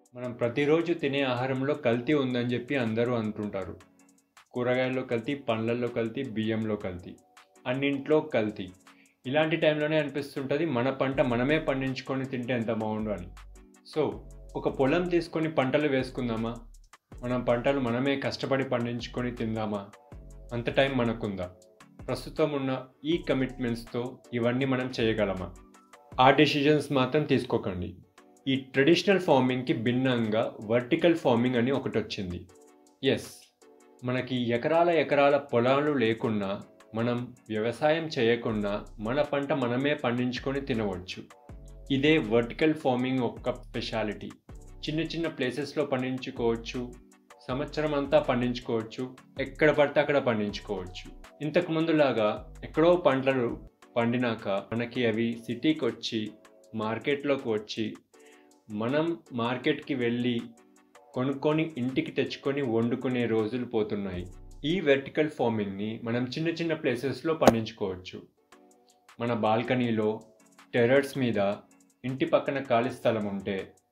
మనం ప్రతిరోజు తినే ఆహారంలో కల్తీ ఉందని చెప్పి అందరూ అంటుంటారు కూరగాయల్లో కల్తీ పండ్లల్లో కల్తీ బియ్యంలో కల్తీ అన్నింట్లో కల్తీ ఇలాంటి టైంలోనే అనిపిస్తుంటుంది మన పంట మనమే పండించుకొని తింటే ఎంత బాగుండు అని సో ఒక పొలం తీసుకొని పంటలు వేసుకుందామా మనం పంటలు మనమే కష్టపడి పండించుకొని తిందామా అంత టైం మనకుందా ప్రస్తుతం ఉన్న ఈ కమిట్మెంట్స్తో ఇవన్నీ మనం చేయగలమా ఆ డెసిషన్స్ మాత్రం తీసుకోకండి ఈ ట్రెడిషనల్ ఫార్మింగ్కి భిన్నంగా వర్టికల్ ఫార్మింగ్ అని ఒకటి వచ్చింది ఎస్ మనకి ఎకరాల ఎకరాల పొలాలు లేకున్నా మనం వ్యవసాయం చేయకుండా మన పంట మనమే పండించుకొని తినవచ్చు ఇదే వర్టికల్ ఫార్మింగ్ ఒక స్పెషాలిటీ చిన్న చిన్న ప్లేసెస్లో పండించుకోవచ్చు సంవత్సరం అంతా పండించుకోవచ్చు ఎక్కడ పడితే అక్కడ పండించుకోవచ్చు ఇంతకు ముందులాగా ఎక్కడో పంటలు పండినాక మనకి అవి సిటీకి వచ్చి మార్కెట్లోకి వచ్చి మనం మార్కెట్కి వెళ్ళి కొనుక్కొని ఇంటికి తెచ్చుకొని వండుకునే రోజులు పోతున్నాయి ఈ వెర్టికల్ ఫార్మింగ్ని మనం చిన్న చిన్న ప్లేసెస్లో పండించుకోవచ్చు మన బాల్కనీలో టెర్రస్ మీద ఇంటి పక్కన ఖాళీ స్థలం ఉంటే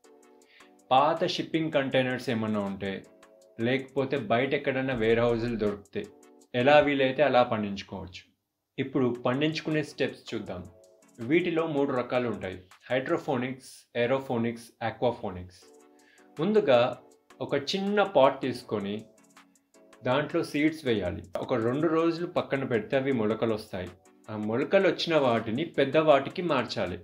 పాత షిప్పింగ్ కంటైనర్స్ ఏమన్నా ఉంటే లేకపోతే బయట ఎక్కడన్నా వేర్ హౌజులు దొరికితే ఎలా వీలైతే అలా పండించుకోవచ్చు ఇప్పుడు పండించుకునే స్టెప్స్ చూద్దాం వీటిలో మూడు రకాలు ఉంటాయి హైడ్రోఫోనిక్స్ ఏరోఫోనిక్స్ ఆక్వాఫోనిక్స్ ముందుగా ఒక చిన్న పాట్ తీసుకొని దాంట్లో సీడ్స్ వేయాలి ఒక రెండు రోజులు పక్కన పెడితే అవి మొలకలు వస్తాయి ఆ మొలకలు వచ్చిన వాటిని పెద్ద వాటికి మార్చాలి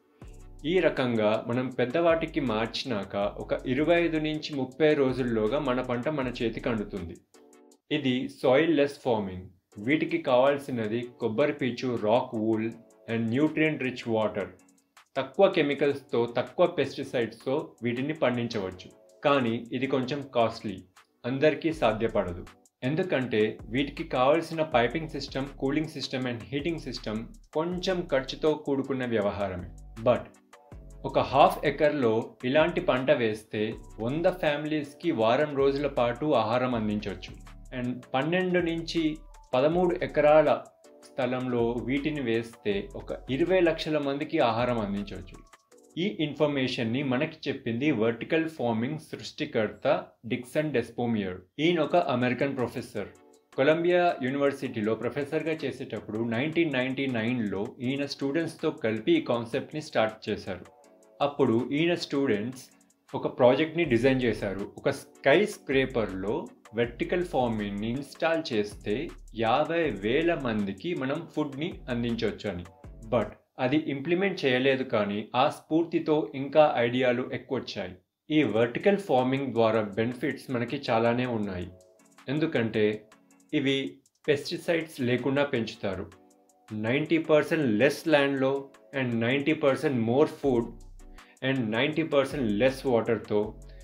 ఈ రకంగా మనం పెద్దవాటికి మార్చినాక ఒక ఇరవై ఐదు నుంచి ముప్పై రోజుల్లోగా మన పంట మన చేతికి అందుతుంది ఇది సాయిల్ లెస్ ఫార్మింగ్ వీటికి కావాల్సినది కొబ్బరి పీచు rock wool and nutrient rich water తక్కువ కెమికల్స్తో తక్కువ పెస్టిసైడ్స్తో వీటిని పండించవచ్చు కానీ ఇది కొంచెం కాస్ట్లీ అందరికీ సాధ్యపడదు ఎందుకంటే వీటికి కావలసిన piping system cooling system and heating system కొంచెం ఖర్చుతో కూడుకున్న వ్యవహారమే బట్ ఒక హాఫ్ ఎకర్లో ఇలాంటి పంట వేస్తే వంద ఫ్యామిలీస్కి వారం రోజుల పాటు ఆహారం అందించవచ్చు అండ్ పన్నెండు నుంచి పదమూడు ఎకరాల స్థలంలో వీటిని వేస్తే ఒక ఇరవై లక్షల మందికి ఆహారం అందించవచ్చు ఈ ఇన్ఫర్మేషన్ని మనకి చెప్పింది వర్టికల్ ఫార్మింగ్ సృష్టికర్త డిక్సన్ డెస్పోమియర్ ఈయన ఒక అమెరికన్ ప్రొఫెసర్ కొలంబియా యూనివర్సిటీలో ప్రొఫెసర్గా చేసేటప్పుడు నైన్టీన్ నైన్టీ నైన్లో ఈయన స్టూడెంట్స్తో కలిపి ఈ కాన్సెప్ట్ని స్టార్ట్ చేశారు అప్పుడు ఈయన స్టూడెంట్స్ ఒక ప్రాజెక్ట్ని డిజైన్ చేశారు ఒక స్కై స్క్రేపర్లో వెర్టికల్ ఫార్మింగ్ని ఇన్స్టాల్ చేస్తే యాభై వేల మందికి మనం ఫుడ్ని అందించవచ్చు అని బట్ అది ఇంప్లిమెంట్ చేయలేదు కానీ ఆ స్ఫూర్తితో ఇంకా ఐడియాలు ఎక్కువ వచ్చాయి ఈ వర్టికల్ ఫార్మింగ్ ద్వారా బెనిఫిట్స్ మనకి చాలానే ఉన్నాయి ఎందుకంటే ఇవి పెస్టిసైడ్స్ లేకుండా పెంచుతారు నైంటీ పర్సెంట్ లెస్ ల్యాండ్లో and ninety percent more food and ninety percent less వాటర్తో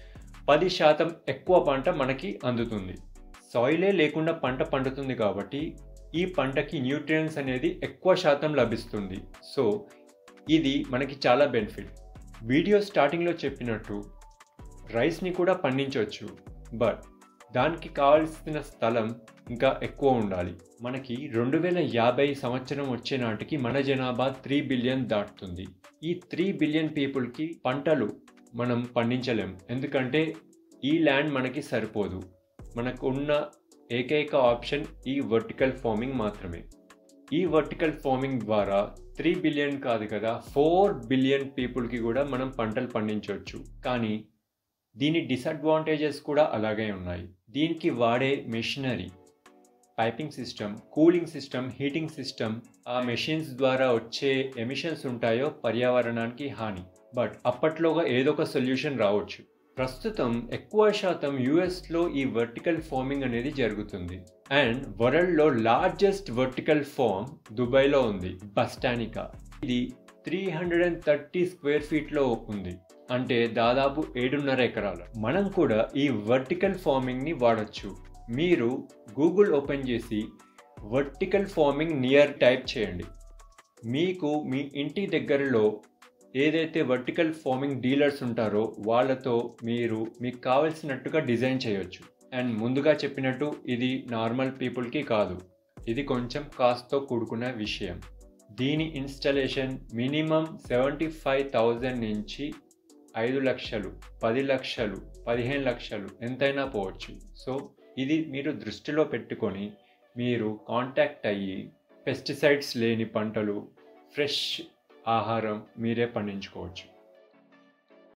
పది శాతం ఎక్కువ పంట మనకి అందుతుంది సాయిలే లేకుండా పంట పండుతుంది కాబట్టి ఈ పంటకి న్యూట్రియన్స్ అనేది ఎక్కువ శాతం లభిస్తుంది సో ఇది మనకి చాలా బెనిఫిట్ వీడియో స్టార్టింగ్లో చెప్పినట్టు రైస్ని కూడా పండించవచ్చు బట్ దానికి కావాల్సిన స్థలం ఇంకా ఎక్కువ ఉండాలి మనకి రెండు వేల యాభై సంవత్సరం వచ్చే నాటికి మన జనాభా త్రీ బిలియన్ దాటుతుంది ఈ త్రీ బిలియన్ పీపుల్కి పంటలు మనం పండించలేం ఎందుకంటే ఈ ల్యాండ్ మనకి సరిపోదు మనకు ఉన్న ఏకైక ఆప్షన్ ఈ వర్టికల్ ఫార్మింగ్ మాత్రమే ఈ వర్టికల్ ఫార్మింగ్ ద్వారా త్రీ బిలియన్ కాదు కదా ఫోర్ బిలియన్ పీపుల్కి కూడా మనం పంటలు పండించవచ్చు కానీ దీని డిసడ్వాంటేజెస్ కూడా అలాగే ఉన్నాయి దీనికి వాడే machinery piping system cooling system heating system ఆ మెషిన్స్ ద్వారా వచ్చే ఎమిషన్స్ ఉంటాయో పర్యావరణానికి హాని బట్ అప్పట్లోగా ఏదో ఒక సొల్యూషన్ రావచ్చు ప్రస్తుతం ఎక్కువ శాతం యుఎస్లో ఈ వర్టికల్ ఫార్మింగ్ అనేది జరుగుతుంది అండ్ వరల్డ్లో లార్జెస్ట్ వర్టికల్ ఫార్మ్ దుబాయ్లో ఉంది బస్టానికా ఇది three hundred and thirty square ఫీట్లో ఉంది అంటే దాదాపు ఏడున్నర ఎకరాలు మనం కూడా ఈ వర్టికల్ ఫార్మింగ్ని వాడచ్చు మీరు గూగుల్ ఓపెన్ చేసి వర్టికల్ ఫార్మింగ్ నియర్ టైప్ చేయండి మీకు మీ ఇంటి దగ్గరలో ఏదైతే వర్టికల్ ఫార్మింగ్ డీలర్స్ ఉంటారో వాళ్ళతో మీరు మీకు కావలసినట్టుగా డిజైన్ చేయొచ్చు అండ్ ముందుగా చెప్పినట్టు ఇది నార్మల్ పీపుల్కి కాదు ఇది కొంచెం కాస్ట్తో కూడుకున్న విషయం దీని installation minimum seventy five thousand నుంచి ఐదు లక్షలు పది లక్షలు పదిహేను లక్షలు ఎంతైనా పోవచ్చు సో ఇది మీరు దృష్టిలో పెట్టుకొని మీరు కాంటాక్ట్ అయ్యి పెస్టిసైడ్స్ లేని పంటలు ఫ్రెష్ ఆహారం మీరే పండించుకోవచ్చు